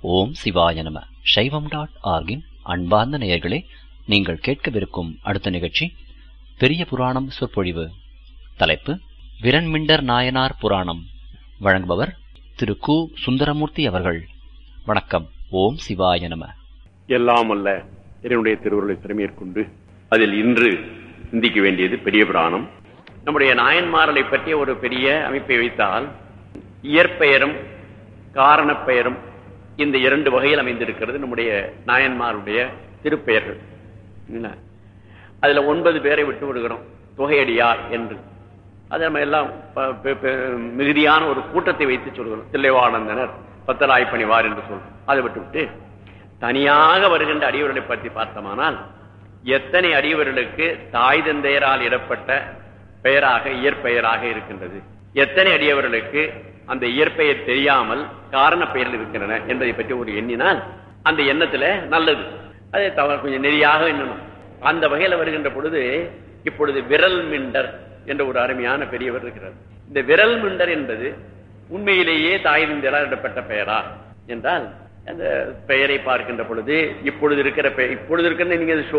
ஓம் சிவாய நம சைவம் டாட் ஆர்கின் அன்பார்ந்த நேயர்களே நீங்கள் கேட்கவிருக்கும் அடுத்த நிகழ்ச்சி பெரிய புராணம் சொற்பொழிவு தலைப்பு விரண்மிண்டர் நாயனார் புராணம் வழங்குபவர் திரு கு சுந்தரமூர்த்தி அவர்கள் வணக்கம் ஓம் சிவாய நம எல்லாம் அல்ல இறைவனுடைய திருவுருளை திறமையற்கொண்டு அதில் இன்று சிந்திக்க வேண்டியது பெரிய புராணம் நம்முடைய நாயன்மாரலை பற்றிய ஒரு பெரிய அமைப்பை வைத்தால் இயற்பெயரும் காரணப் பெயரும் இந்த இரண்டு வகையில் அமைந்திருக்கிறது நம்முடைய நாயன்மாருடைய திருப்பெயர்கள் என்ன? அதுல ஒன்பது பேரை விட்டு விடுகிறோம் தொகையடியார் என்று அதை நம்ம எல்லாம் ப- பெ- பெ- மிகுதியான ஒரு கூட்டத்தை வைத்து சொல்கிறோம் தில்லைவானந்தனர் பத்தராய்ப்பணிவார் என்று சொல்றோம் அதை விட்டுவிட்டு தனியாக வருகின்ற அடியவர்களை பற்றி பார்த்தோமானால் எத்தனை அடியவர்களுக்கு தாய் தந்தையரால் இடப்பட்ட பெயராக இயற்பெயராக இருக்கின்றது எத்தனை அடியவர்களுக்கு அந்த இயற்பெயர் தெரியாமல் காரண பெயர்கள் இருக்கின்றன என்பதை பற்றி ஒரு எண்ணினால் அந்த எண்ணத்துல நல்லது அதை தவறு கொஞ்சம் நெறியாக எண்ணணும் அந்த வகையில வருகின்ற பொழுது இப்பொழுது விரல் மிண்டர் என்ற ஒரு அருமையான பெரியவர் இருக்கிறார் இந்த விரல் மிண்டர் என்பது உண்மையிலேயே தாய் தந்தையரால் இடப்பட்ட பெயரா என்றால் அந்த பெயரை பார்க்கின்ற பொழுது இப்பொழுது இருக்கிற பெயர் இப்பொழுது இருக்கிற நீங்க ஷோ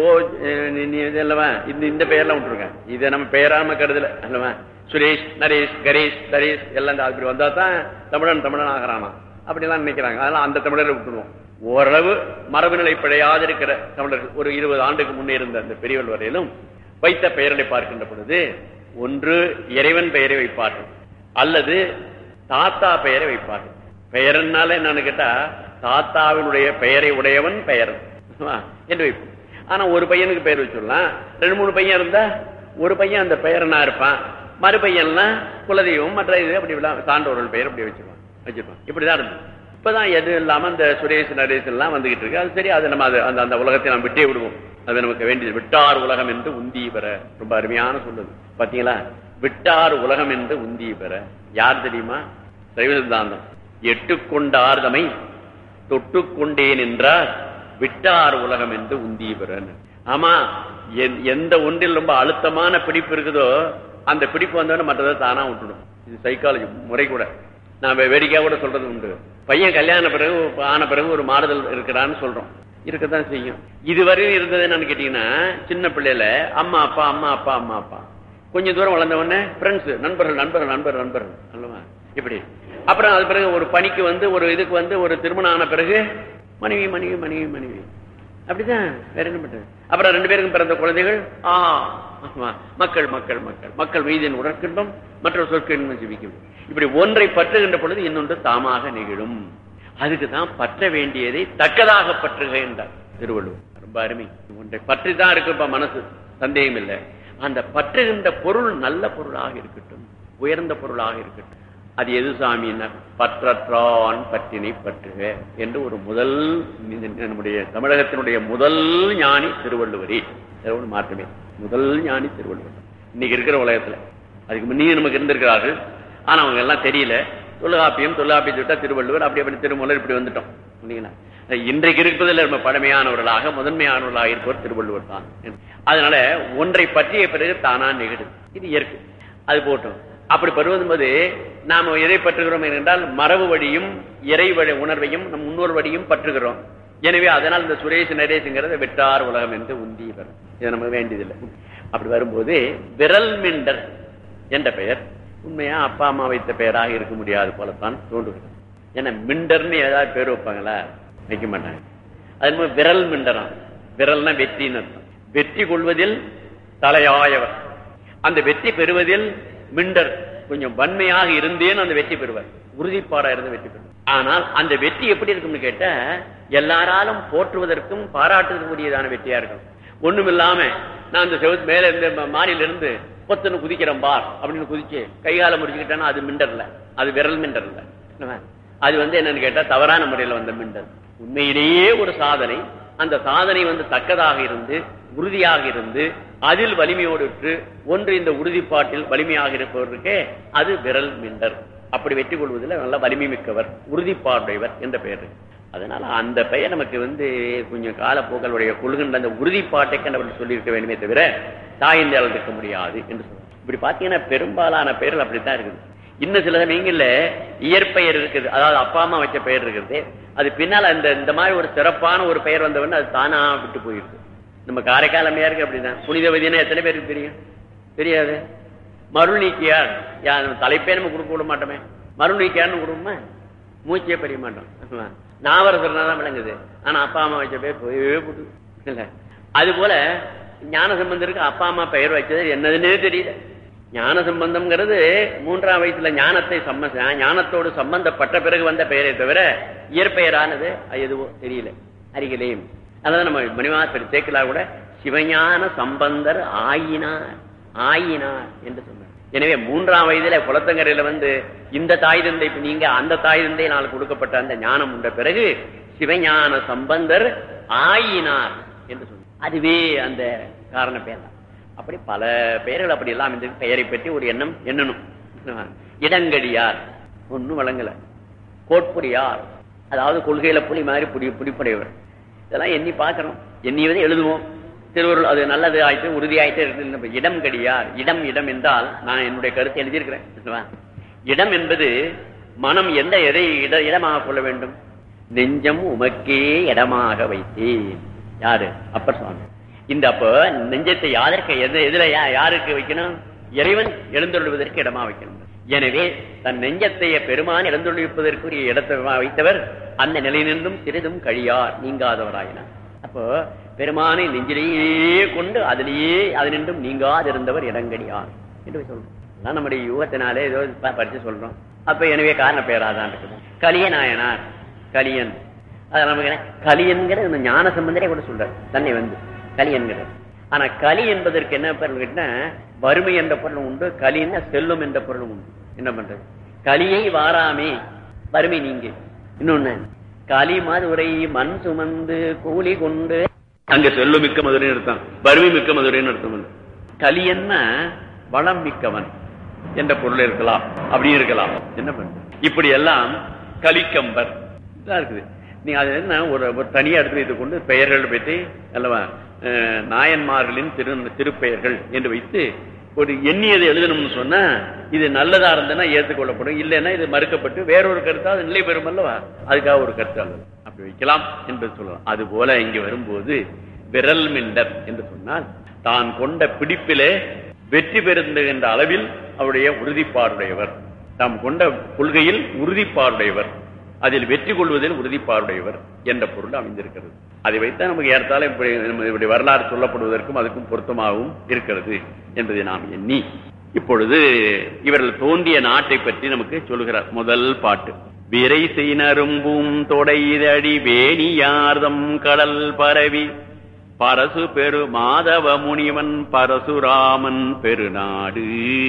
அல்லவா இந்த இந்த பெயர்லாம் விட்டுருங்க இதை நம்ம பெயரா நம்ம கருதல அல்லவா சுரேஷ் நரேஷ் கணேஷ் தரேஷ் எல்லாம் இந்த அப்படி வந்தா தான் தமிழன் தமிழன் ஆகிறானா அப்படிலாம் நினைக்கிறாங்க அதெல்லாம் அந்த தமிழரை விட்டுருவோம் ஓரளவு மரபு நிலை பிழையாது இருக்கிற தமிழர்கள் ஒரு இருபது ஆண்டுக்கு முன்னே இருந்த அந்த பெரியவர் வரையிலும் வைத்த பெயர்களை பார்க்கின்ற பொழுது ஒன்று இறைவன் பெயரை வைப்பார்கள் அல்லது தாத்தா பெயரை வைப்பார்கள் பெயர்னால என்னன்னு கேட்டா தாத்தாவினுடைய பெயரை உடையவன் பெயர் என்று வைப்போம் ஆனா ஒரு பையனுக்கு பெயர் வச்சுடலாம் ரெண்டு மூணு பையன் இருந்தா ஒரு பையன் அந்த பெயரனா இருப்பான் மறு பையன்லாம் குலதெய்வம் மற்ற இது அப்படி எல்லாம் சான்றோர்கள் பெயர் அப்படி வச்சிருப்பான் வச்சிருப்பான் இப்படிதான் இருந்தது இப்பதான் எது இல்லாம இந்த சுரேஷ் நரேஷ் எல்லாம் வந்துகிட்டு இருக்கு அது சரி அது நம்ம அது அந்த அந்த உலகத்தை நாம் விட்டே விடுவோம் அது நமக்கு வேண்டியது விட்டார் உலகம் என்று உந்தி பெற ரொம்ப அருமையான சொல்லுது பாத்தீங்களா விட்டார் உலகம் என்று உந்தி பெற யார் தெரியுமா சைவ சித்தாந்தம் எட்டு கொண்டார்தமை தொட்டு கொண்டேன் என்றார் விட்டார் உலகம் என்று உந்தி பெறன்னு ஆமா எந்- எந்த ஒன்றில் ரொம்ப அழுத்தமான பிடிப்பு இருக்குதோ அந்த பிடிப்பு வந்தோடனே மற்றதை தானா விட்டுடும் இது சைக்காலஜி முறை கூட நான் வே- வேடிக்கையா கூட சொல்றது உண்டு பையன் கல்யாண பிறகு ஆன பிறகு ஒரு மாறுதல் இருக்கிறான்னு சொல்றோம் இருக்கத்தான் செய்யும் இதுவரை இருந்தது என்னன்னு கேட்டீங்கன்னா சின்ன பிள்ளையில அம்மா அப்பா அம்மா அப்பா அம்மா அப்பா கொஞ்சம் தூரம் வளர்ந்த உடனே ஃப்ரெண்ட்ஸ் நண்பர்கள் நண்பர்கள் நண்பர்கள் நண்பர்கள் அல்லவா இப்படி அப்புறம் அது பிறகு ஒரு பணிக்கு வந்து ஒரு இதுக்கு வந்து ஒரு திருமணம் ஆன பிறகு மனைவி மனைவி மனைவி மனைவி அப்படிதான் வேற என்ன பண்றது அப்புறம் ரெண்டு பேருக்கும் பிறந்த குழந்தைகள் ஆ ஆமா, மக்கள் மக்கள் மக்கள் மக்கள் மீதின் உடற்கின்பம் மற்ற சொற்கின்பம் ஜீவிக்கும் இப்படி ஒன்றை பற்றுகின்ற பொழுது இன்னொன்று தாமாக நிகழும் அதுக்கு தான் பற்ற வேண்டியதை தக்கதாக பற்றுக என்றார் திருவள்ளுவர் ரொம்ப அருமை ஒன்றை பற்றி தான் இருக்குப்பா மனசு சந்தேகம் இல்லை அந்த பற்றுகின்ற பொருள் நல்ல பொருளாக இருக்கட்டும் உயர்ந்த பொருளாக இருக்கட்டும் அது எது சாமியினர் பற்றற்றான் பற்றினை பற்றுக என்று ஒரு முதல் இந்த நம்முடைய தமிழகத்தினுடைய முதல் ஞானி திருவள்ளுவரே அது ஒரு மாற்றமே முதல் ஞானி திருவள்ளுவர் இன்னைக்கு இருக்கிற உலகத்துல அதுக்கு முன்னே நமக்கு இருந்திருக்கிறார்கள் ஆனா அவங்க எல்லாம் தெரியல தொல்காப்பியம் தொல்காப்பியத்தை விட்டா திருவள்ளுவர் அப்படி அப்படி திருமூலர் இப்படி வந்துட்டோம் இல்லைங்களா இன்றைக்கு இருப்பதில் நம்ம பழமையானவர்களாக முதன்மையானவர்களாக இருப்பவர் திருவள்ளுவர் தான் அதனால ஒன்றை பற்றிய பிறகு தானா நிகழும் இது இயற்கை அது போட்டோம் அப்படி பருவதும்போது நாம எதை பற்றுகிறோம் என்றால் மரபு வழியும் இறை வழி உணர்வையும் நம் முன்னோர் வழியும் பற்றுகிறோம் எனவே அதனால் இந்த சுரேஷ் நரேஷுங்கிறத வெட்டார் உலகம் என்று உந்தி வரும் இது நமக்கு வேண்டியதில்லை அப்படி வரும்போது விரல் மிண்டர் என்ற பெயர் உண்மையா அப்பா அம்மா வைத்த பெயராக இருக்க முடியாது போலத்தான் தோன்றுகிறது ஏன்னா மிண்டர்னு ஏதாவது பேர் வைப்பாங்களா வைக்க மாட்டாங்க அது மாதிரி விரல் மிண்டராம் விரல்னா வெற்றின்னு அர்த்தம் வெற்றி கொள்வதில் தலையாயவர் அந்த வெற்றி பெறுவதில் மிண்டர் கொஞ்சம் வன்மையாக இருந்தேன்னு அந்த வெற்றி பெறுவார் உறுதிப்பாடா இருந்து வெற்றி பெறுவார் ஆனால் அந்த வெற்றி எப்படி இருக்கும்னு கேட்டா எல்லாராலும் போற்றுவதற்கும் பாராட்டுவதற்குரியதான வெற்றியா இருக்கும் ஒண்ணும் இல்லாம நான் அந்த செவத்து மேல இருந்து ம- மாடியில இருந்து பொத்துன்னு குதிக்கிறேன் பார் அப்படின்னு குதிச்சு கைகால முடிச்சுக்கிட்டேன்னா அது மிண்டர்ல அது விரல் மிண்டர் இல்ல என்னவா? அது வந்து என்னன்னு கேட்டா தவறான முறையில வந்த மிண்டர் உண்மையிலேயே ஒரு சாதனை அந்த சாதனை வந்து தக்கதாக இருந்து உறுதியாக இருந்து அதில் வலிமையோடு விட்டு ஒன்று இந்த உறுதிப்பாட்டில் வலிமையாக இருப்பவருக்கே அது விரல் மிண்டர் அப்படி வெற்றி கொள்வதில் நல்ல வலிமை மிக்கவர் உறுதிப்பாடுடையவர் என்ற பெயர் இருக்கு. அதனால அந்த பெயர் நமக்கு வந்து கொஞ்சம் காலப்போக்களுடைய கொள்கின்ற அந்த உறுதிப்பாட்டை கண்டவர் சொல்லியிருக்க வேண்டுமே தவிர தாய்ந்தால் இருக்க முடியாது என்று சொல்றோம் இப்படி பாத்தீங்கன்னா பெரும்பாலான பெயர்கள் அப்படித்தான் இருக்குது இன்னும் சில சமயங்கள்ல இயற்பெயர் இருக்குது அதாவது அப்பா அம்மா வச்ச பெயர் இருக்குது அது பின்னால அந்த இந்த மாதிரி ஒரு சிறப்பான ஒரு பெயர் வந்தவொடனே அது தானா விட்டு போயிருக்கு நம்ம காரைக்கால் அம்மையாருக்கு அப்படிதான் புனிதவதினா எத்தனை பேருக்கு தெரியும் தெரியாது மருள் நீக்கியார் யார் தலைப்பே நம்ம கொடுக்க விட மாட்டோமே மருள் நீக்கியார்னு கொடுக்குமா மூச்சே பெரிய மாட்டோம் நாவரசர்னா தான் விளங்குது ஆனா அப்பா அம்மா வச்ச பேர் போயவே போட்டு இல்ல அது போல ஞான சம்பந்தருக்கு அப்பா அம்மா பெயர் வச்சது என்னதுன்னே தெரியல ஞான சம்பந்தம்ங்கிறது மூன்றாம் வயசுல ஞானத்தை சம்ம ஞானத்தோடு சம்பந்தப்பட்ட பிறகு வந்த பெயரை தவிர இயற்பெயரானது அது எதுவோ தெரியல அருகிலேயும் அதான் நம்ம மணிவாசர் தேக்கலா கூட சிவஞான சம்பந்தர் ஆயினார் ஆயினார் என்று சொன்னார் எனவே மூன்றாம் வயதுல குளத்தங்கரையில வந்து இந்த தாய் தந்தை இப்ப நீங்க அந்த தாய் தந்தை நாள் கொடுக்கப்பட்ட அந்த ஞானம் உண்ட பிறகு சிவஞான சம்பந்தர் ஆயினார் என்று சொன்னார் அதுவே அந்த காரண பேர் தான் அப்படி பல பெயர்கள் அப்படி எல்லாம் இந்த பெயரை பற்றி ஒரு எண்ணம் எண்ணணும் இடங்கடியார் ஒன்னும் வழங்கல கோட்புரியார் அதாவது கொள்கையில புலி மாதிரி புடி புடிப்படையவர் இதெல்லாம் எண்ணி பார்க்கணும் எண்ணியதை எழுதுவோம் திருவருள் அது நல்லது ஆயிட்டு உறுதி ஆயிட்டு இடம் கடியார் இடம் இடம் என்றால் நான் என்னுடைய கருத்தை எழுதியிருக்கிறேன் இடம் என்பது மனம் எந்த எதை இட இடமாக கொள்ள வேண்டும் நெஞ்சம் உமக்கே இடமாக வைத்தேன் யாரு அப்பர் சுவாமி இந்த அப்ப நெஞ்சத்தை யாருக்கு எது எதுல யாருக்கு வைக்கணும் இறைவன் எழுந்தொள்வதற்கு இடமா வைக்கணும் எனவே தன் நெஞ்சத்தை பெருமான் எழுந்தொழிப்பதற்குரிய இடத்தை வைத்தவர் அந்த நிலையினின்றும் சிறிதும் கழியார் நீங்காதவராயினார் அப்போ பெருமானை நெஞ்சிலேயே கொண்டு அதிலேயே அதனின்றும் நீங்காதிருந்தவர் இடங்கடியார் என்று சொல்றோம் நம்முடைய யுகத்தினாலே ஏதோ படிச்சு சொல்றோம் அப்ப எனவே காரண பெயராதான் இருக்குது கலிய நாயனார் கலியன் அது நமக்கு கலியன்கிற இந்த ஞான சம்பந்தரே கூட சொல்றார் தன்னை வந்து கலியன்கிறது ஆனா களி என்பதற்கு என்ன பொருள் கேட்டா வறுமை என்ற பொருள் உண்டு களின்னா செல்லும் என்ற பொருள் உண்டு என்ன பண்றது களியை வாராமே வறுமை நீங்க இன்னொன்னு களி மதுரை மண் சுமந்து கூலி கொண்டு அங்க செல்லும் மிக்க மதுரை அர்த்தம் வறுமை மிக்க மதுரைன்னு அர்த்தம் களியன்னா வளம் மிக்கவன் என்ற பொருள் இருக்கலாம் அப்படி இருக்கலாம் என்ன பண்ற இப்படி எல்லாம் கலிக்கம்பர் இருக்குது நீங்க அது என்ன ஒரு ஒரு தனியா எடுத்து வைத்துக் கொண்டு பெயர்கள் பற்றி அல்லவா நாயன்மார்களின் திரு திருப்பெயர்கள் என்று வைத்து ஒரு எண்ணியதை எழுதணும்னு சொன்னா இது நல்லதா இருந்ததுன்னா ஏற்றுக்கொள்ளப்படும் இல்லைன்னா இது மறுக்கப்பட்டு வேறொரு கருத்தா அது நிலை பெறும் அல்லவா அதுக்காக ஒரு கருத்து அல்லது அப்படி வைக்கலாம் என்பது சொல்லலாம் அது போல இங்க வரும்போது விரல் மிண்டர் என்று சொன்னால் தான் கொண்ட பிடிப்பிலே வெற்றி பெறுகின்ற அளவில் அவருடைய உறுதிப்பாடுடையவர் தாம் கொண்ட கொள்கையில் உறுதிப்பாடுடையவர் அதில் வெற்றி கொள்வதில் உறுதிப்பாடுடையவர் என்ற பொருள் அமைந்திருக்கிறது அதை வைத்தான் நமக்கு ஏற்றாலும் இப்படி இப்படி வரலாறு சொல்லப்படுவதற்கும் அதுக்கும் பொருத்தமாகவும் இருக்கிறது என்பதை நாம் எண்ணி இப்பொழுது இவர்கள் தோன்றிய நாட்டை பற்றி நமக்கு சொல்லுகிறார் முதல் பாட்டு விரை செய்னரும்பும் தொடைதடி வேணியார்தம் கடல் பரவி பரசு பெரு மாதவ முனிவன் பரசுராமன் பெருநாடு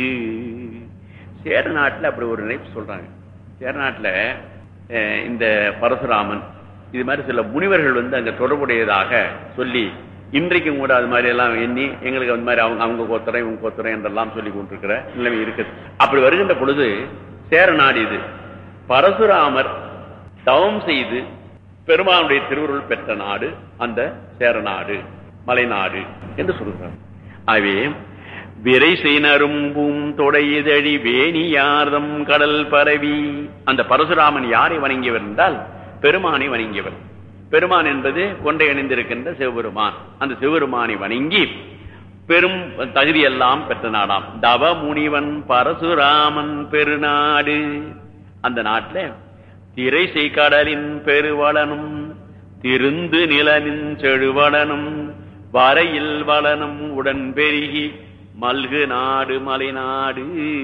சேர நாட்டுல அப்படி ஒரு நினைப்பு சொல்றாங்க சேர நாட்டுல இந்த பரசுராமன் இது மாதிரி சில முனிவர்கள் வந்து அங்க தொடர்புடையதாக சொல்லி இன்றைக்கும் கூட அது மாதிரி எல்லாம் எண்ணி எங்களுக்கு அந்த மாதிரி அவங்க அவங்க கோத்தரை இவங்க கோத்தரை என்றெல்லாம் சொல்லி கொண்டிருக்கிற நிலைமை இருக்குது அப்படி வருகின்ற பொழுது சேர நாடு இது பரசுராமர் தவம் செய்து பெருமானுடைய திருவுருள் பெற்ற நாடு அந்த சேர நாடு மலைநாடு என்று சொல்கிறார் ஆகவே விரை செய்னரும்பும் தொடையதழி வேணியார்தம் கடல் பரவி அந்த பரசுராமன் யாரை வணங்கியவர் என்றால் பெருமானை வணங்கியவர் பெருமான் என்பது கொண்டை அணிந்திருக்கின்ற சிவபெருமான் அந்த சிவபெருமானை வணங்கி பெரும் தகுதியெல்லாம் பெற்ற நாடாம் தவ முனிவன் பரசுராமன் பெருநாடு அந்த நாட்டில் திரைசை கடலின் பெருவளனும் திருந்து நிலனின் செழுவளனும் வரையில் வளனும் உடன் பெருகி மல்கு நாடு மலைநாடு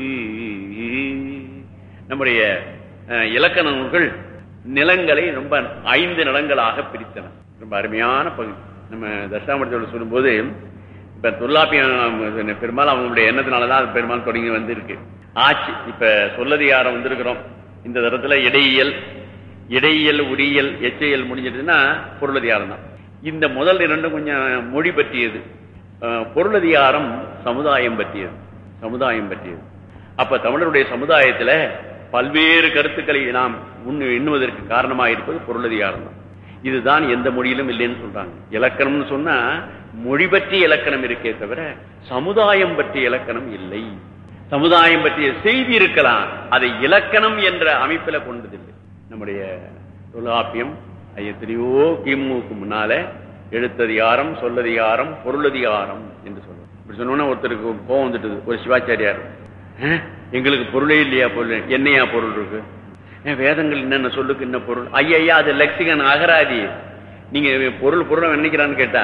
நம்முடைய இலக்கண நூல்கள் நிலங்களை ரொம்ப ஐந்து நிலங்களாக பிரித்தன ரொம்ப அருமையான பகுதி நம்ம தசாமூர்த்தியோட சொல்லும்போது இப்ப தொல்லாப்பியம் பெரும்பாலும் அவங்களுடைய எண்ணத்தினாலதான் பெரும்பாலும் தொடங்கி வந்திருக்கு ஆட்சி இப்ப சொல்லதிகாரம் வந்திருக்கிறோம் இந்த தரத்துல இடையியல் இடையியல் உரியல் எச்சையல் முடிஞ்சிட்டுன்னா பொருளதிகாரம் தான் இந்த முதல் இரண்டும் கொஞ்சம் மொழி பற்றியது பொருளதிகாரம் சமுதாயம் பற்றியது சமுதாயம் பற்றியது அப்ப தமிழருடைய சமுதாயத்துல பல்வேறு கருத்துக்களை நாம் எண்ணுவதற்கு காரணமாக இருப்பது பொருளதிகாரம் தான் இதுதான் எந்த மொழியிலும் இல்லைன்னு சொல்றாங்க இலக்கணம்னு சொன்னா மொழி பற்றிய இலக்கணம் இருக்கே தவிர சமுதாயம் பற்றிய இலக்கணம் இல்லை சமுதாயம் பற்றிய செய்தி இருக்கலாம் அதை இலக்கணம் என்ற அமைப்பில கொண்டதில்லை நம்முடைய தொல்காப்பியம் அது எத்தனையோ கிமுக்கு முன்னால எழுத்ததிகாரம் சொல்லதிகாரம் பொருளதிகாரம் என்று சொல்லுவோம் இப்படி சொன்னோன்னா ஒருத்தருக்கு கோவம் வந்துட்டுது ஒரு சிவாச்சாரியார் "அஹ், எங்களுக்கு பொருளே இல்லையா பொருள் என்னையா பொருள் இருக்கு "ஏன், வேதங்கள் என்னென்ன சொல்லுக்கு என்ன பொருள் ஐயா அது லெக்சிகன் அகராதி நீங்க பொருள் பொருள் நினைக்கிறான்னு கேட்டா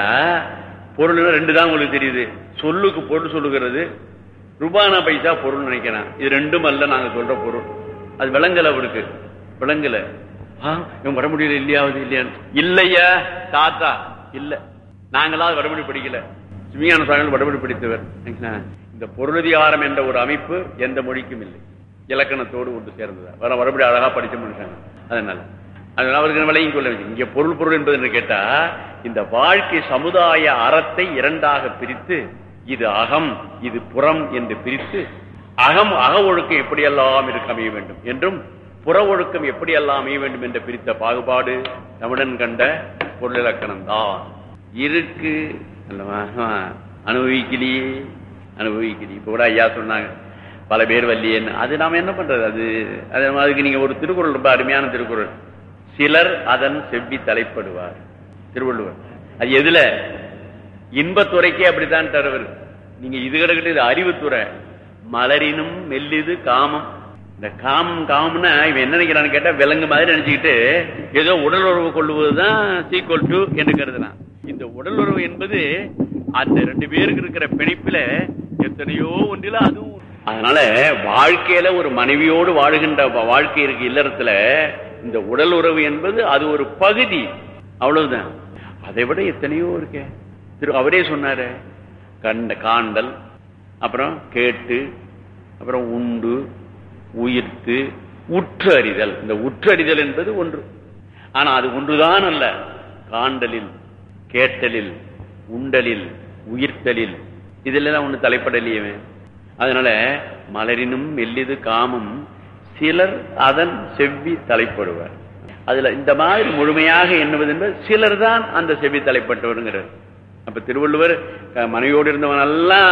பொருள் ரெண்டு தான் உங்களுக்கு தெரியுது சொல்லுக்கு பொருள் சொல்லுகிறது ரூபானா பைசா பொருள் நினைக்கிறேன் இது ரெண்டும் அல்ல நாங்க சொல்ற பொருள் அது விளங்கல அவருக்கு விளங்கல ஆ, இவன் வர முடியல இல்லையாவது இல்லையான்னு இல்லையா தாத்தா இல்ல நாங்களாவது வடமொழி படிக்கல சிவியான சுவாமிகள் வடமொழி படித்தவர் சரிங்களா? இந்த பொருளதிகாரம் என்ற ஒரு அமைப்பு எந்த மொழிக்கும் இல்லை இலக்கணத்தோடு ஒன்று சேர்ந்ததா வர வடமொழி அழகா படிச்ச மனுஷங்க அதனால அதனால அவருக்கு விலையும் கொள்ள வேண்டும் இங்க பொருள் பொருள் என்பது என்று கேட்டா இந்த வாழ்க்கை சமுதாய அறத்தை இரண்டாக பிரித்து இது அகம் இது புறம் என்று பிரித்து அகம் அக ஒழுக்கம் எப்படியெல்லாம் இருக்க அமைய வேண்டும் என்றும் புற ஒழுக்கம் எப்படியெல்லாம் அமைய வேண்டும் என்ற பிரித்த பாகுபாடு தமிழன் கண்ட பொருளிலக்கணம் தான் இருக்கு அல்லவா? ஆ, அனுபவிக்கலையே அனுபவிக்கலையே இப்ப கூட ஐயா சொன்னாங்க பல பேர் வல்லியன்னு அது நாம என்ன பண்றது அது அது அதுக்கு நீங்க ஒரு திருக்குறள் ரொம்ப அருமையான திருக்குறள் சிலர் அதன் செவ்வி தலைப்படுவார் திருவள்ளுவர் அது எதுல இன்பத்துறைக்கே அப்படித்தான் தருவர் நீங்க இது கிடக்கிட்டு இது அறிவுத்துறை மலரினும் மெல்லிது காமம் இந்த காமம் காமம்னா இவன் என்ன நினைக்கிறான்னு கேட்டா விலங்கு மாதிரி நினைச்சுக்கிட்டு ஏதோ உடல் உறவு கொள்வதுதான் சீக்வல் டு என்று கருதுனான் இந்த உடல் உறவு என்பது அந்த ரெண்டு பேருக்கு இருக்கிற பிணைப்புல எத்தனையோ ஒன்றில அதுவும் ஒன்று. அதனால வாழ்க்கையில ஒரு மனைவியோடு வாழுகின்ற வா- வாழ்க்கை இருக்கு இல்லறத்துல இந்த உடல் உறவு என்பது அது ஒரு பகுதி அவ்வளவுதான் அதை விட எத்தனையோ இருக்கே திரு அவரே சொன்னாரு கண்ட காண்டல் அப்புறம் கேட்டு அப்புறம் உண்டு உயிர்த்து உற்று அறிதல் இந்த உற்று அறிதல் என்பது ஒன்று ஆனா அது ஒன்றுதான் அல்ல காண்டலில் கேட்டலில் உண்டலில் உயிர்த்தலில் இதெல்லாம் ஒண்ணு தலைப்படலையே அதனால மலரினும் மெல்லிது காமம் சிலர் அதன் செவ்வி தலைப்படுவர் அதுல இந்த மாதிரி முழுமையாக எண்ணுவது என்பது சிலர் தான் அந்த செவ்வி தலைப்பட்டவருங்கிறார் அப்ப திருவள்ளுவர் அஹ், மனைவியோடு இருந்தவன் எல்லாம்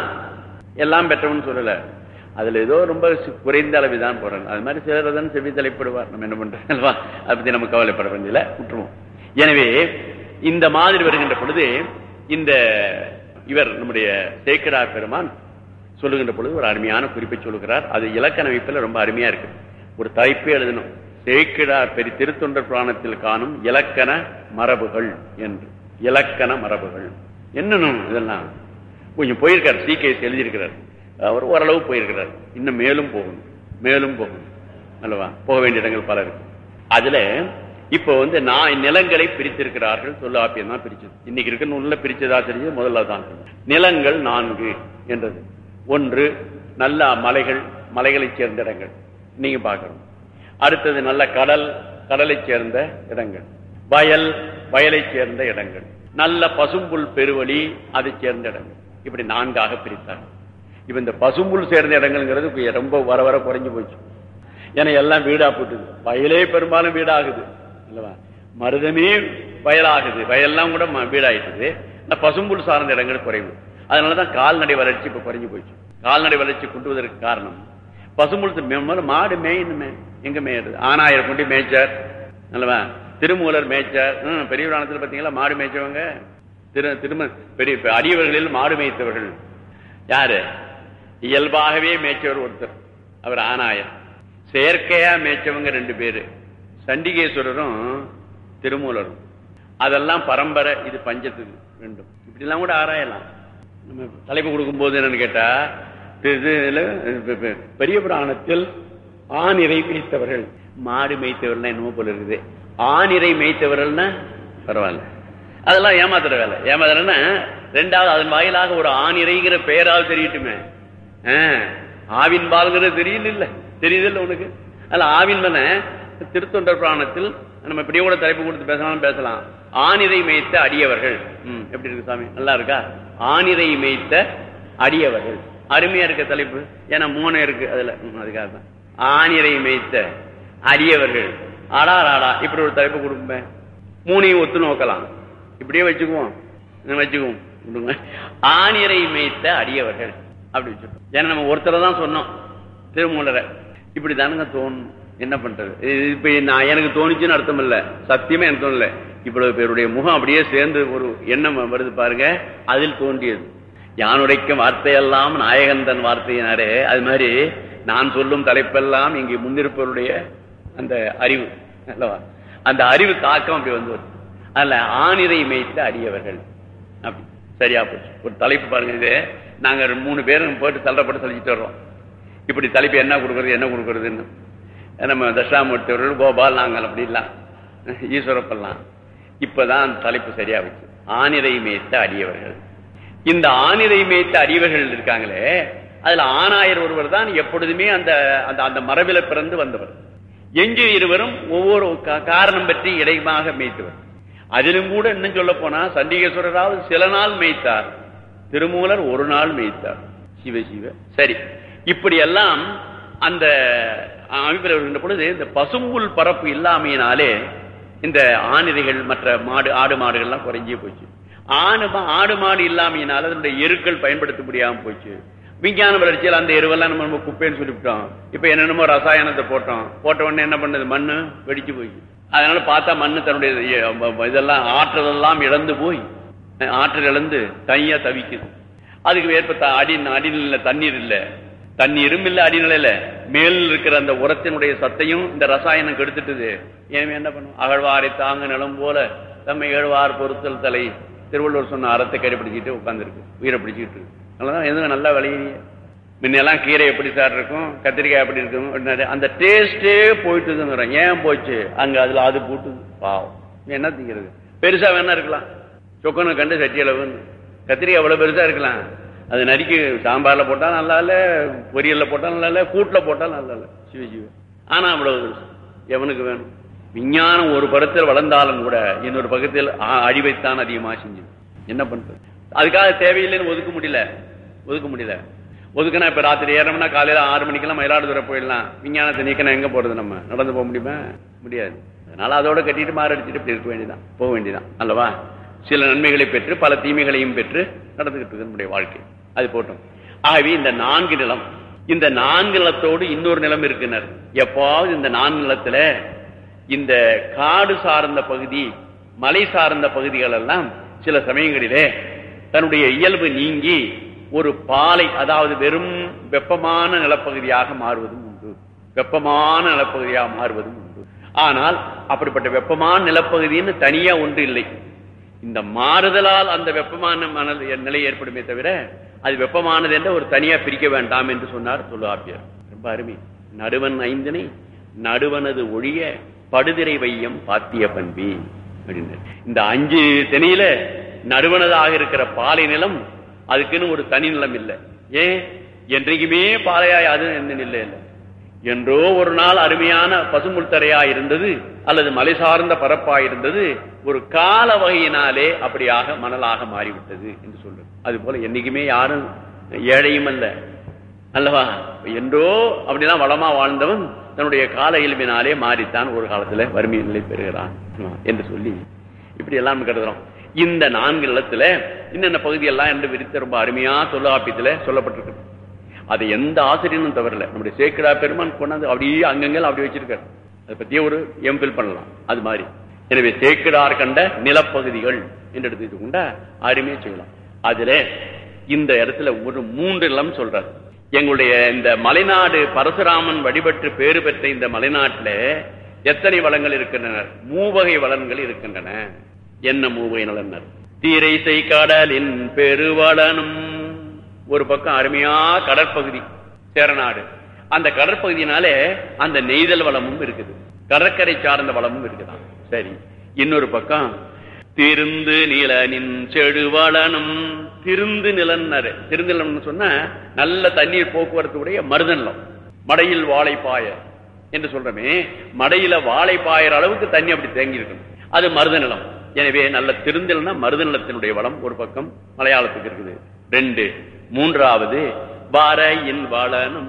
எல்லாம் பெற்றவன் சொல்லல அதுல ஏதோ ரொம்ப சி- குறைந்த அளவு தான் போறாங்க அது மாதிரி சிலர் தான் செவ்வி தலைப்படுவார் நம்ம என்ன பண்றோம் அல்வா அதை பத்தி நம்ம கவலைப்பட வேண்டியல விட்டுருவோம் எனவே இந்த மாதிரி வருகின்ற பொழுது இந்த இவர் நம்முடைய சேக்கரார் பெருமான் சொல்லுகின்ற பொழுது ஒரு அருமையான குறிப்பை சொல்லுகிறார் அது இலக்கண அமைப்பில் ரொம்ப அருமையா இருக்கு ஒரு தலைப்பே எழுதணும் சேக்கிடார் பெரிய திருத்தொண்டர் புராணத்தில் காணும் இலக்கண மரபுகள் என்று இலக்கண மரபுகள் என்னணும் இதெல்லாம் கொஞ்சம் போயிருக்கார் சீகேஸ் எழுதியிருக்கிறார் அவர் ஓரளவு போயிருக்கிறார் இன்னும் மேலும் போகணும் மேலும் போகணும் அல்லவா போக வேண்டிய இடங்கள் பல இருக்கு அதுல இப்போ வந்து நான் நிலங்களை பிரித்திருக்கிறார்கள் தொல்லாப்பியம் தான் பிரிச்சது இன்னைக்கு இருக்க நூல்ல பிரிச்சதா தெரிஞ்சது முதல்ல தான் நிலங்கள் நான்கு என்றது ஒன்று நல்ல மலைகள் மலைகளைச் சேர்ந்த இடங்கள் நீங்க பார்க்கணும் அடுத்தது நல்ல கடல் கடலைச் சேர்ந்த இடங்கள் வயல் வயலைச் சேர்ந்த இடங்கள் நல்ல பசும்புல் பெருவழி அதைச் சேர்ந்த இடங்கள் இப்படி நான்காக பிரித்தார் இப்ப இந்த பசும்புல் சேர்ந்த இடங்கள்ங்கிறது இப்ப ரொம்ப வர வர குறைஞ்சு போச்சு ஏன்னா எல்லாம் வீடா போட்டுது வயலே பெரும்பாலும் வீடாகுது இல்லவா மருதமே வயலாகுது வயல்லாம் கூட ம- வீடாயிட்டுது இந்த பசும்புல் சார்ந்த இடங்கள் குறைவு அதனாலதான் கால்நடை வளர்ச்சி இப்ப குறைஞ்சு போச்சு கால்நடை வளர்ச்சி கொண்டுவதற்கு காரணம் பசும்புல் தி- முதல்ல மாடு மேயணுமே எங்க மேயுறது ஆனாயிரம் கொண்டு மேய்ச்சார் அல்லவா திருமூலர் மேய்ச்சார் ஹம், பெரிய புராணத்துல பாத்தீங்களா மாடு மேய்ச்சவங்க திரு திரும பெரிய பெ- அடியவர்களில் மாடு மேய்த்தவர்கள் யாரு இயல்பாகவே மேய்ச்சவர் ஒருத்தர் அவர் ஆனாயர் செயற்கையா மேய்ச்சவங்க ரெண்டு பேரு சண்டிகேஸ்வரரும் திருமூலரும் அதெல்லாம் பரம்பரை இது பஞ்சத்துக்கு ரெண்டும் இப்படி எல்லாம் கூட ஆராயலாம் நம்ம தலைப்பு கொடுக்கும் போது என்னன்னு கேட்டா இது- இதுல பெ- பெ- பெரிய புராணத்தில் ஆணிரை மேய்த்தவர்கள் மாடு மேய்த்தவர்கள் என்னமோ போல இருக்குது ஆணிரை மேய்த்தவர்கள்னா பரவாயில்ல அதெல்லாம் ஏமாத்துற வேலை ஏமாத்துறன்னா ரெண்டாவது அதன் வாயிலாக ஒரு ஆணிரைங்கிற பெயராவது தெரியட்டுமே ஆ, ஆவின் பால்ங்கிறது தெரியல இல்ல தெரியுது இல்ல உனக்கு அதுல ஆவின் மன திருத்தொண்டர் புராணத்தில் நம்ம இப்படியே கூட தலைப்பு கொடுத்து பேசலாம் பேசலாம் ஆணிரை மேய்த்த அடியவர்கள் ம், எப்படி இருக்கு சாமி நல்லா இருக்கா ஆணிரை மேய்த்த அடியவர்கள் அருமையா இருக்க தலைப்பு ஏன்னா மூணு இருக்கு அதுல ம், அதுக்காக தான் ஆணிரை மேய்த்த அடியவர்கள் ஆடா ஆடா இப்படி ஒரு தலைப்பு கொடுப்பே மூணையும் ஒத்து நோக்கலாம் இப்படியே வச்சுக்குவோம் ம், வச்சுக்குவோம் விடுங்க. ஆணிரை மேய்த்த அடியவர்கள் அப்படி வச்சுட்டோம் ஏன்னா நம்ம ஒருத்தரை தான் சொன்னோம் திருமூலரை இப்படி தானுங்க தோணும் என்ன பண்றது இது இப்ப நான் எனக்கு தோணுச்சுன்னு அர்த்தம் இல்ல சத்தியமே எனக்கு தோணல இவ்வளவு பேருடைய முகம் அப்படியே சேர்ந்து ஒரு எண்ணம் வருது பாருங்க அதில் தோன்றியது யானுடைக்கும் வார்த்தையெல்லாம் நாயகந்தன் வார்த்தையினாரே அது மாதிரி நான் சொல்லும் தலைப்பெல்லாம் இங்கே முன்னிருப்பவருடைய அந்த அறிவு அல்லவா அந்த அறிவு தாக்கம் அப்படி வந்து வருது அதுல ஆணிரை மேய்த்த அடியவர்கள் அப்படி சரியா போச்சு ஒரு தலைப்பு பாருங்க இது நாங்க ஒரு மூணு பேரும் போட்டு தள்ளப்பட்டு சொல்லிட்டு வர்றோம் இப்படி தலைப்பு என்ன கொடுக்கறது என்ன கொடுக்கறதுன்னு நம்ம தட்சிணாமூர்த்தி அவர்கள் கோபால் நாங்கள் அப்படிலாம் ஈஸ்வரப்பெல்லாம் இப்பதான் அந்த தலைப்பு சரியா வச்சு ஆனிரை மேய்த்த அடியவர்கள் இந்த ஆனிரை மேய்த்த அடியவர்கள் இருக்காங்களே அதுல ஆனாயர் ஒருவர் தான் எப்பொழுதுமே அந்த அந்த அந்த மரபில பிறந்து வந்தவர் எஞ்சி இருவரும் ஒவ்வொரு கா- காரணம் பற்றி இடையமாக மேய்த்தவர் அதிலும் கூட இன்னும் சொல்ல போனா சண்டிகேஸ்வரராவது சில நாள் மேய்த்தார் திருமூலர் ஒரு நாள் மேய்த்தார் சிவ சிவ சரி இப்படி எல்லாம் அந்த அமைப்பில் வருகின்ற பொழுது இந்த பசும்புல் பரப்பு இல்லாமையினாலே இந்த ஆணிரைகள் மற்ற மாடு ஆடு மாடுகள்லாம் குறைஞ்சே போச்சு ஆடு மா- ஆடு மாடு இல்லாமையினால அதனுடைய எருக்கள் பயன்படுத்த முடியாம போச்சு விஞ்ஞான வளர்ச்சியில் அந்த எருவெல்லாம் நம்ம நம்ம குப்பைன்னு சொல்லிவிட்டோம் இப்ப என்னென்னமோ ரசாயனத்தை போட்டோம் போட்ட உடனே என்ன பண்ணது மண்ணு வெடிச்சு போய் அதனால பார்த்தா மண்ணு தன்னுடைய இ- இதெல்லாம் ஆற்றலெல்லாம் இழந்து போய் ஆற்றல் இழந்து தனியா தவிக்குது அதுக்கு ஏற்ப அடி அடிநில தண்ணீர் இல்ல தண்ணீரும் இல்ல அடிநிலை இல்ல மேல் இருக்கிற அந்த உரத்தினுடைய சத்தையும் இந்த ரசாயனம் கெடுத்துட்டுது எனவே என்ன பண்ணும் அகழ்வாரை தாங்க நிலம் போல தம்மை ஏழ்வார் பொருத்தல் தலை திருவள்ளுவர் சொன்ன அறத்தை கடைபிடிச்சிட்டு உட்கார்ந்துருக்கு உயிரை பிடிச்சிட்டு இருக்கு அதனால எதுவும் நல்லா விளையிறிய முன்னெல்லாம் கீரை எப்படி சார் இருக்கும் கத்திரிக்காய் எப்படி இருக்கும் அப்படின்னாரு. அந்த டேஸ்டே போயிட்டுதுங்கிறோம் ஏன் போச்சு அங்க அதுல அது போட்டு பாவம் என்ன திங்கிறது பெருசா வேணா இருக்கலாம் சொக்கனு கண்டு சட்டி அளவுன்னு கத்திரிக்காய் அவ்வளவு பெருசா இருக்கலாம் அது நறுக்கி சாம்பார்ல போட்டா நல்லா இல்ல பொரியல்ல போட்டா நல்லா இல்ல கூட்டுல போட்டா நல்லா இல்ல சிவ சிவ ஆனா அவ்வளவு பெருசு. எவனுக்கு வேணும் விஞ்ஞானம் ஒரு படத்தில் வளர்ந்தாலும் கூட இன்னொரு பக்கத்தில் அ- அழிவைத்தான் அதிகமா செஞ்சது என்ன பண்றது அதுக்காக தேவையில்லைன்னு ஒதுக்க முடியல ஒதுக்க முடியல ஒதுக்கினா இப்ப ராத்திரி ஏறோம்னா காலையில ஆறு மணிக்கெல்லாம் மயிலாடுதுறை போயிடலாம் விஞ்ஞானத்தை நீக்கணும் எங்க போறது நம்ம நடந்து போக முடியுமா முடியாது அதனால அதோட கட்டிட்டு மாரடிச்சுட்டு இப்படி இருக்க வேண்டியதான் போக வேண்டியதான் அல்லவா சில நன்மைகளை பெற்று பல தீமைகளையும் பெற்று நடந்துகிட்டு இருக்கு நம்முடைய வாழ்க்கை அது போட்டோம் ஆகவே இந்த நான்கு நிலம் இந்த நான்கு நிலத்தோடு இன்னொரு நிலம் இருக்குனர் எப்பாவது இந்த நான்கு நிலத்துல இந்த காடு சார்ந்த பகுதி மலை சார்ந்த பகுதிகள் எல்லாம் சில சமயங்களிலே தன்னுடைய இயல்பு நீங்கி ஒரு பாலை அதாவது வெறும் வெப்பமான நிலப்பகுதியாக மாறுவதும் உண்டு வெப்பமான நிலப்பகுதியாக மாறுவதும் உண்டு ஆனால் அப்படிப்பட்ட வெப்பமான நிலப்பகுதின்னு தனியா ஒன்று இல்லை இந்த மாறுதலால் அந்த வெப்பமான மணல் நிலை ஏற்படுமே தவிர அது வெப்பமானது என்று ஒரு தனியா பிரிக்க வேண்டாம் என்று சொன்னார் தொல்காப்பியர் ரொம்ப அருமை நடுவன் ஐந்தினை நடுவனது ஒழிய படுதிரை வையம் பாத்திய பண்பி அப்படின்னு இந்த அஞ்சு திணையில நடுவனதாக இருக்கிற பாலை நிலம் அதுக்குன்னு ஒரு தனி நிலம் இல்லை ஏன் என்றைக்குமே பாலையாய் அது என்ன நிலை இல்லை என்றோ ஒரு நாள் அருமையான பசுமுள் தரையா இருந்தது அல்லது மலை சார்ந்த பரப்பா இருந்தது ஒரு கால வகையினாலே அப்படியாக மணலாக மாறிவிட்டது என்று சொல்றது அது போல என்னைக்குமே யாரும் ஏழையும் அல்ல அல்லவா என்றோ அப்படிலாம் வளமா வாழ்ந்தவன் தன்னுடைய கால இயல்பினாலே மாறித்தான் ஒரு காலத்துல வறுமை நிலை பெறுகிறான் என்று சொல்லி இப்படி எல்லாம் கருதுறோம் இந்த நான்கு நிலத்துல என்னென்ன பகுதி எல்லாம் என்று விரித்து ரொம்ப அருமையா தொல்லாப்பியத்துல சொல்லப்பட்டிருக்கு அதை எந்த ஆசிரியனும் தவறல நம்முடைய சேக்கடா பெருமான் கொண்டாந்து அப்படியே அங்கங்க அப்படி வச்சிருக்காரு அதை பத்தியே ஒரு எம்பில் பண்ணலாம் அது மாதிரி எனவே சேக்கிடார் கண்ட நிலப்பகுதிகள் என்று எடுத்துக்கிட்டு கொண்டா அருமையா செய்யலாம் அதுல இந்த இடத்துல ஒரு மூன்று நிலம் சொல்றாரு எங்களுடைய இந்த மலைநாடு பரசுராமன் வழிபட்டு பேறு பெற்ற இந்த மலைநாட்டுல எத்தனை வளங்கள் இருக்கின்றன மூவகை வளங்கள் இருக்கின்றன என்ன மூவகை நலன்னர் தீரைசை கடலின் பெருவளனும் ஒரு பக்கம் அருமையா கடற்பகுதி சேரநாடு அந்த கடற்பகுதியினாலே அந்த நெய்தல் வளமும் இருக்குது கடற்கரை சார்ந்த வளமும் இருக்குதான் சரி இன்னொரு பக்கம் திருந்து நிலனின் செடுவளனும் திருந்து நிலன்னாரு திருந்து நிலம்னு சொன்னா நல்ல தண்ணீர் போக்குவரத்து உடைய மருத நிலம் மடையில் வாழை பாய என்று சொல்றமே மடையில வாழை பாயிற அளவுக்கு தண்ணி அப்படி தேங்கி இருக்கணும் அது மருத நிலம் எனவே நல்ல திருந்தல்னா மருத நிலத்தினுடைய வளம் ஒரு பக்கம் மலையாளத்துக்கு இருக்குது ரெண்டு மூன்றாவது வரையின் வளனும்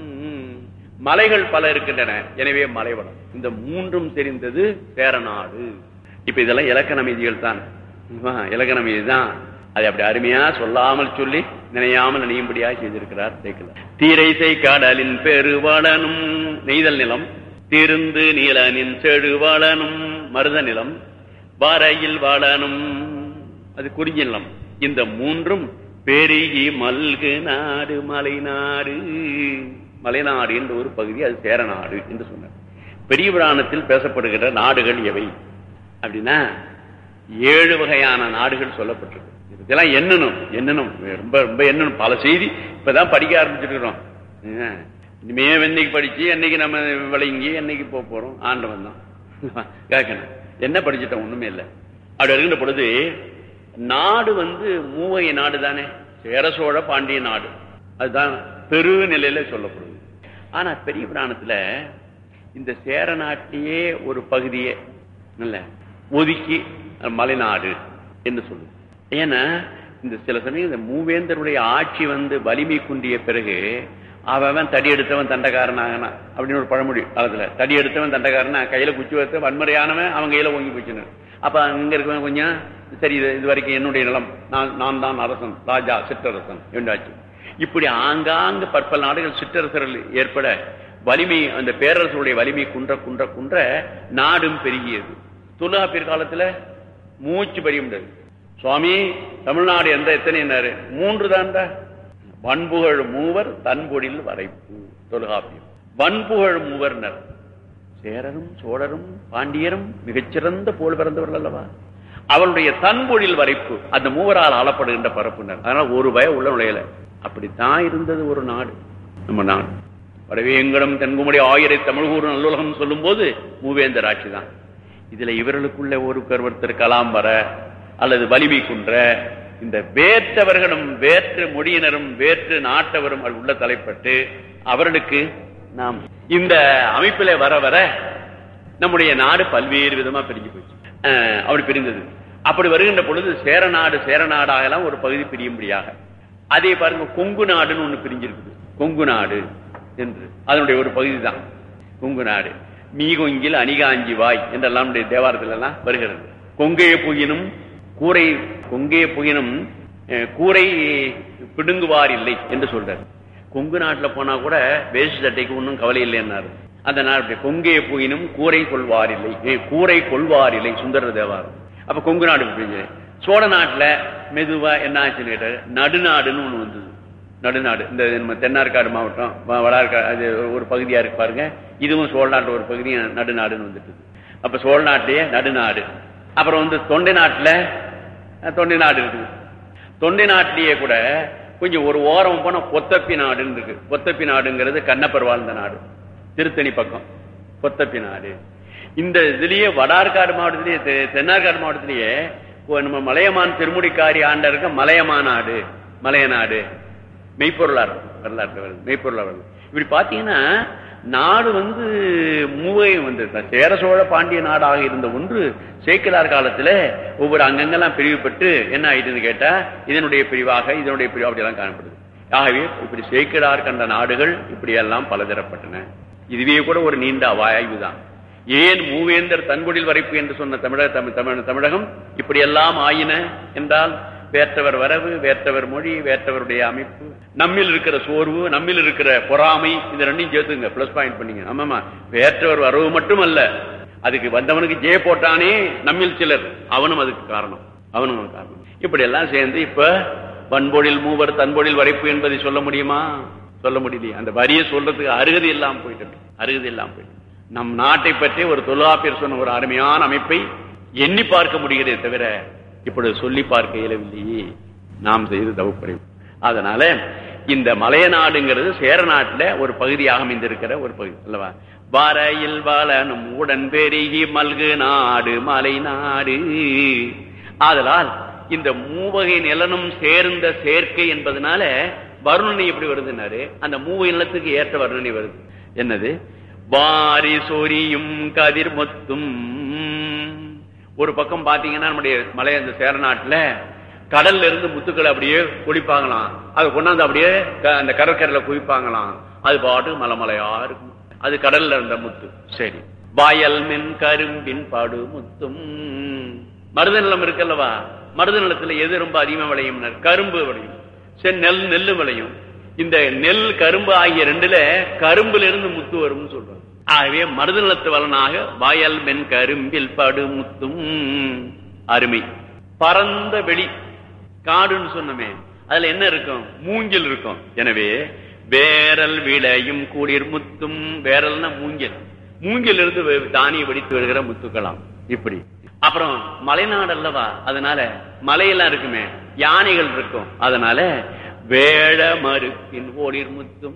மலைகள் பல இருக்கின்றன எனவே மலைவளம் இந்த மூன்றும் தெரிந்தது சேரநாடு இப்ப இதெல்லாம் இலக்கண மீதிகள் தான் ஆமா, இலக்கண மீதி தான் அதை அப்படி அருமையா சொல்லாமல் சொல்லி நினையாமல் நினையும்படியா செய்திருக்கிறார் சேக்கல தீரைசை கடலின் பெருவளனும் நெய்தல் நிலம் திருந்து நீலனின் செழுவளனும் மருத நிலம் வரையில் வளனும் அது குறிஞ்சி நிலம் இந்த மூன்றும் பெருகி மல்கு நாடு மலைநாடு மலைநாடு என்ற ஒரு பகுதி அது சேரநாடு என்று சொன்னார் பெரிய புராணத்தில் பேசப்படுகிற நாடுகள் எவை அப்படின்னா ஏழு வகையான நாடுகள் சொல்லப்பட்டிருக்கு இதெல்லாம் எண்ணணும் எண்ணணும் ரொம்ப ரொம்ப எண்ணணும் பல செய்தி இப்பதான் படிக்க ஆரம்பிச்சிருக்கிறோம் ஏன், இனிமே என்னைக்கு படிச்சு என்னைக்கு நம்ம விளங்கி என்னைக்கு போக போறோம் ஆண்டவன் தான் கேட்கணும் என்ன படிச்சுட்டோம் ஒண்ணுமே இல்லை அப்படி இருக்கின்ற பொழுது நாடு வந்து மூவகை நாடு தானே சேர சோழ பாண்டிய நாடு அதுதான் பெரு நிலையில சொல்லப்படுது ஆனா பெரிய புராணத்துல இந்த சேர நாட்டையே ஒரு பகுதியே இல்ல ஒதுக்கி மலைநாடு என்று சொல்லுது ஏன்னா இந்த சில சமயம் இந்த மூவேந்தருடைய ஆட்சி வந்து வலிமை குண்டிய பிறகு அவன் தடி எடுத்தவன் தண்டக்காரனாகனா அப்படின்னு ஒரு பழமொழி காலத்துல தடி எடுத்தவன் தண்டக்காரனா கையில குச்சி வைத்த வன்முறையானவன் அவன் கையில ஓங்கி போச்சுன்னு அப்ப அங்க இருக்கவன் கொஞ்சம் சரி இது இது வரைக்கும் என்னுடைய நிலம் நான் நான் தான் அரசன் ராஜா சிற்றரசன் என்றாச்சு இப்படி ஆங்காங்கு பற்பல நாடுகள் சிற்றரசர்கள் ஏற்பட வலிமை அந்த பேரரசுடைய வலிமை குன்ற குன்ற குன்ற நாடும் பெருகியது தொல்காப்பியர் காலத்துல மூச்சு பெரிய முடியாது சுவாமி தமிழ்நாடு எந்த எத்தனை என்னாரு மூன்று தான்டா வன்புகழ் மூவர் தன்பொழில் வரைப்பு தொல்காப்பியம் வன்புகழ் மூவர்னர் சேரரும் சோழரும் பாண்டியரும் மிகச்சிறந்த போல் பிறந்தவர்கள் அல்லவா அவளுடைய தன்பொழில் வரைப்பு அந்த மூவரால் ஆளப்படுகின்ற பரப்புனர் அதனால ஒரு பய உள்ள நுழையல அப்படித்தான் இருந்தது ஒரு நாடு நம்ம நாடு வடவேங்கடம் தென்குமடி ஆயிரை தமிழ்கூறு நல்லுலகம் சொல்லும் போது மூவேந்தர் ஆட்சி தான் இதுல இவர்களுக்குள்ள ஒரு ஒருத்தர் கலாம் வர அல்லது வலிமை குன்ற இந்த வேற்றவர்களும் வேற்று மொழியினரும் வேற்று நாட்டவரும் அது உள்ள தலைப்பட்டு அவர்களுக்கு நாம் இந்த அமைப்பில வர வர நம்முடைய நாடு பல்வேறு விதமா பிரிஞ்சு போச்சு அஹ் அப்படி பிரிந்தது அப்படி வருகின்ற பொழுது சேரநாடு சேரநாடாகலாம் ஒரு பகுதி பிரியும்படியாக அதே பாருங்க கொங்கு நாடுன்னு ஒண்ணு பிரிஞ்சிருக்குது கொங்கு நாடு என்று அதனுடைய ஒரு பகுதி தான் கொங்கு நாடு மீகொங்கில் அணிகாஞ்சி வாய் என்றெல்லாம் நம்முடைய தேவாரத்துல எல்லாம் வருகிறது கொங்கைய புகினும் கூரை கொங்கைய புகினும் அஹ், கூரை பிடுங்குவார் இல்லை என்று சொல்றாரு கொங்கு நாட்டுல போனா கூட வேஷ்டி சட்டைக்கு ஒன்றும் கவலை இல்லைன்னாரு அந்த நாள் அப்படி கொங்கைய புகினும் கூரை கொள்வார் இல்லை ஏ, கூரை கொள்வார் இல்லை சுந்தர தேவாரம் அப்ப கொங்கு நாடு பிரிஞ்சு சோழ நாட்டுல மெதுவா என்ன ஆச்சுன்னு கேட்டாரு நடுநாடுன்னு ஒண்ணு வந்தது நடுநாடு இந்த நம்ம தென்னார்காடு மாவட்டம் வ- வடார்காடு அது ஒரு பகுதியா இருக்கு பாருங்க இதுவும் சோழ நாட்டு ஒரு பகுதி நடுநாடுன்னு வந்துட்டு அப்ப சோழ நாட்டிலேயே நடுநாடு அப்புறம் வந்து தொண்டை நாட்டுல அஹ், தொண்டை நாடு இருக்குது தொண்டை நாட்டிலேயே கூட கொஞ்சம் ஒரு ஓரம் போனா கொத்தப்பி நாடுன்னு இருக்கு கொத்தப்பி நாடுங்கிறது கண்ணப்பர் வாழ்ந்த நாடு திருத்தணி பக்கம் கொத்தப்பி நாடு இந்த இதுலயே வடார்காடு மாவட்டத்திலேயே தெ- தென்னார்காடு மாவட்டத்திலேயே இப்போ நம்ம மலையமான் திருமுடிக்காரி ஆண்ட இருக்க மலையமா நாடு மலைய நாடு மெய்ப்பொருளார் வரலாற்று வருது மெய்ப்பொருளார் வருது இப்படி பாத்தீங்கன்னா நாடு வந்து மூவை வந்து சேர சோழ பாண்டிய நாடாக இருந்த ஒன்று சேக்கிலார் காலத்துல ஒவ்வொரு அங்கங்கெல்லாம் பிரிவுபட்டு என்ன ஆயிட்டுன்னு கேட்டா இதனுடைய பிரிவாக இதனுடைய பிரிவு அப்படியெல்லாம் காணப்படுது ஆகவே இப்படி சேக்கிலார் கண்ட நாடுகள் இப்படியெல்லாம் பலதரப்பட்டன இதுவே கூட ஒரு நீண்ட வாய்வு தான் ஏன் மூவேந்தர் தன்கொடில் வரைப்பு என்று சொன்ன தமிழக தமிழ் தமிழ் தமிழகம் இப்படியெல்லாம் ஆயின என்றால் வேற்றவர் வரவு வேற்றவர் மொழி வேற்றவருடைய அமைப்பு நம்மில் இருக்கிற சோர்வு நம்மில் இருக்கிற பொறாமை இந்த ரெண்டையும் சேர்த்துங்க பிளஸ் பாயிண்ட் பண்ணீங்க ஆமாமா வேற்றவர் வரவு மட்டுமல்ல அதுக்கு வந்தவனுக்கு ஜே போட்டானே நம்மில் சிலர் அவனும் அதுக்கு காரணம் அவனும் அதுக்கு காரணம் இப்படி எல்லாம் சேர்ந்து இப்ப வன்பொழில் மூவர் தன்பொழில் வரைப்பு என்பதை சொல்ல முடியுமா சொல்ல முடியலையே அந்த வரியை சொல்றதுக்கு அருகதை இல்லாம போயிட்டு அருகதை இல்லாம போயிட்டு நம் நாட்டை பற்றி ஒரு தொல்காப்பியர் சொன்ன ஒரு அருமையான அமைப்பை எண்ணி பார்க்க முடிகிறதே தவிர இப்பொழுது சொல்லி பார்க்க இயலவில்லையே நாம் செய்து தவப்படைவு அதனால இந்த மலைய நாடுங்கிறது சேர நாட்டுல ஒரு பகுதியாக அமைந்திருக்கிற ஒரு பகுதி அல்லவா வரையில் வளனும் உடன் பெருகி மல்கு நாடு மலை நாடு ஆதலால் இந்த மூவகை நிலனும் சேர்ந்த சேர்க்கை என்பதனால வருணனை எப்படி வருதுன்னாரு அந்த மூவகை நிலத்துக்கு ஏற்ற வருணனை வருது என்னது வாரி சொரியும் கதிர் மொத்தும் ஒரு பக்கம் பாத்தீங்கன்னா நம்முடைய மலை அந்த சேரநாட்டுல கடல்ல இருந்து முத்துக்களை அப்படியே குளிப்பாங்களாம் அது கொண்டாந்து அப்படியே க- அந்த கடற்கரையில குவிப்பாங்களாம் அது பாட்டுக்கு மலைமலையா இருக்கும் அது கடல்ல இருந்த முத்து சரி வயல் மென் கரும்பின் படு முத்தும் மருத நிலம் இருக்குல்லவா மருத நிலத்துல எது ரொம்ப அதிகமா விளையும் கரும்பு விளையும் சரி நெல் நெல்லு விளையும் இந்த நெல் கரும்பு ஆகிய ரெண்டுல கரும்புல இருந்து முத்து வரும்னு சொல்றாங்க ஆகவே மருத நிலத்து வளனாக வயல் மென் கரும்பில் படு முத்தும் அருமை பரந்த வெளி காடுன்னு சொன்னமே அதுல என்ன இருக்கும் மூங்கில் இருக்கும் எனவே வேரல் விளையும் கூடிர் முத்தும் வேரல்னா மூங்கில் மூங்கில் இருந்து வெ- தானியம் வெடித்து வருகிற முத்துக்கலாம் இப்படி அப்புறம் மலைநாடு அல்லவா அதனால மலையெல்லாம் இருக்குமே யானைகள் இருக்கும் அதனால வேழ மறுப்பின் ஓடிர் முத்தும்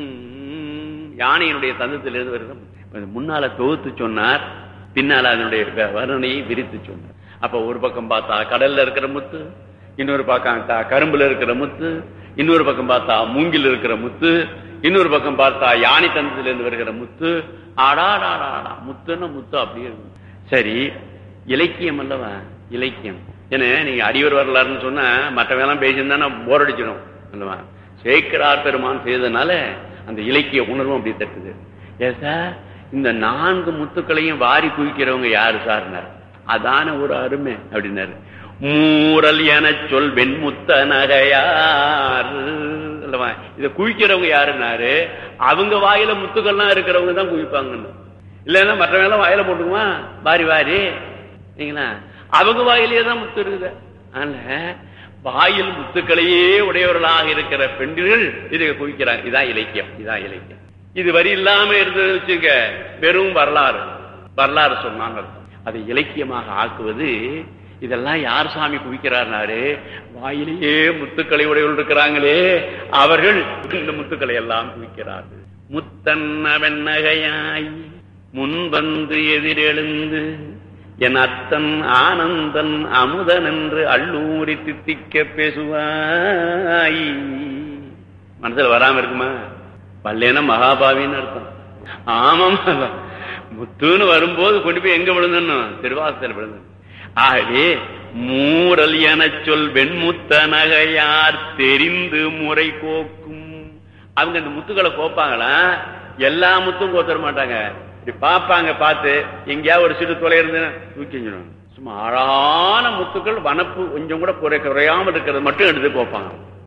யானையினுடைய தந்தத்திலிருந்து வருகிற முத்து. முன்னால தொகுத்து சொன்னார் பின்னால அதனுடைய வ- வர்ணனையை விரித்து சொன்னார் அப்ப ஒரு பக்கம் பார்த்தா கடல்ல இருக்கிற முத்து இன்னொரு பக்கம் பார்த்தா கரும்புல இருக்கிற முத்து இன்னொரு பக்கம் பார்த்தா மூங்கில் இருக்கிற முத்து இன்னொரு பக்கம் பார்த்தா யானை தந்தத்திலிருந்து வருகிற முத்து ஆடாடாடாடா முத்துன்னு முத்து அப்படியே இருக்கும். சரி இலக்கியம் அல்லவா இலக்கியம் ஏன்னா நீங்க அடிவர் வரலாறுன்னு சொன்னா மற்றவெல்லாம் பேசியிருந்தா போர் அடிச்சிடும் அல்லவா சேக்கரார் பெருமான் செய்ததுனால அந்த இலக்கிய உணர்வும் அப்படி தட்டுது ஏ சார் இந்த நான்கு முத்துக்களையும் வாரி குவிக்கிறவங்க யாரு சார்னார் அதான ஒரு அருமை அப்படின்னாரு மூரல் என சொல் வெண்முத்த நகையார் அல்லவா இத குவிக்கிறவங்க யாருன்னாரு அவங்க வாயில முத்துக்கள்லாம் இருக்கிறவங்க தான் குவிப்பாங்கன்னு இல்லைன்னா மற்றவங்க எல்லாம் வாயில போட்டுக்குவான் வாரி வாரி சரிங்களா அவங்க வாயிலேயே தான் முத்து இருக்குது அதனால வாயில் முத்துக்களையே உடையவர்களாக இருக்கிற பெண்கள் இதை குவிக்கிறாங்க இதான் இலக்கியம் இதான் இலக்கியம் இது வரி இல்லாம இருந்தது வச்சுக்க வெறும் வரலாறு வரலாறு சொன்னாங்க அதை இலக்கியமாக ஆக்குவது இதெல்லாம் யார் சாமி குவிக்கிறார்னாரு வாயிலேயே முத்துக்களை உடையவர்கள் இருக்கிறாங்களே அவர்கள் இந்த முத்துக்களை எல்லாம் குவிக்கிறார்கள் முத்தன்ன வெண்ணகையாய் முன்வந்து எதிரெழுந்து என் அத்தன் ஆனந்தன் அமுதன் என்று அள்ளூரி தித்திக்க பேசுவாய் மனசுல வராம இருக்குமா பல்லேன மகாபாவின்னு அர்த்தம் ஆமாம் முத்துன்னு வரும்போது கொண்டு போய் எங்க விழுந்தணும் திருவாசத்தில் விழுந்தணும் ஆகவே மூரல் எனச் சொல் வெண்முத்த நகையார் தெரிந்து முறை கோக்கும் அவங்க அந்த முத்துக்களை கோப்பாங்களா எல்லா முத்தும் கோத்தர மாட்டாங்க இப்படி பார்ப்பாங்க பார்த்து எங்கேயாவது ஒரு சிறு தொலை இருந்து தூக்கி எறிஞ்சிடுவாங்க. சும்மா அழகான முத்துக்கள் வனப்பு கொஞ்சம் கூட குறை குறையாமல் இருக்கிறது மட்டும் எடுத்து கோப்பாங்க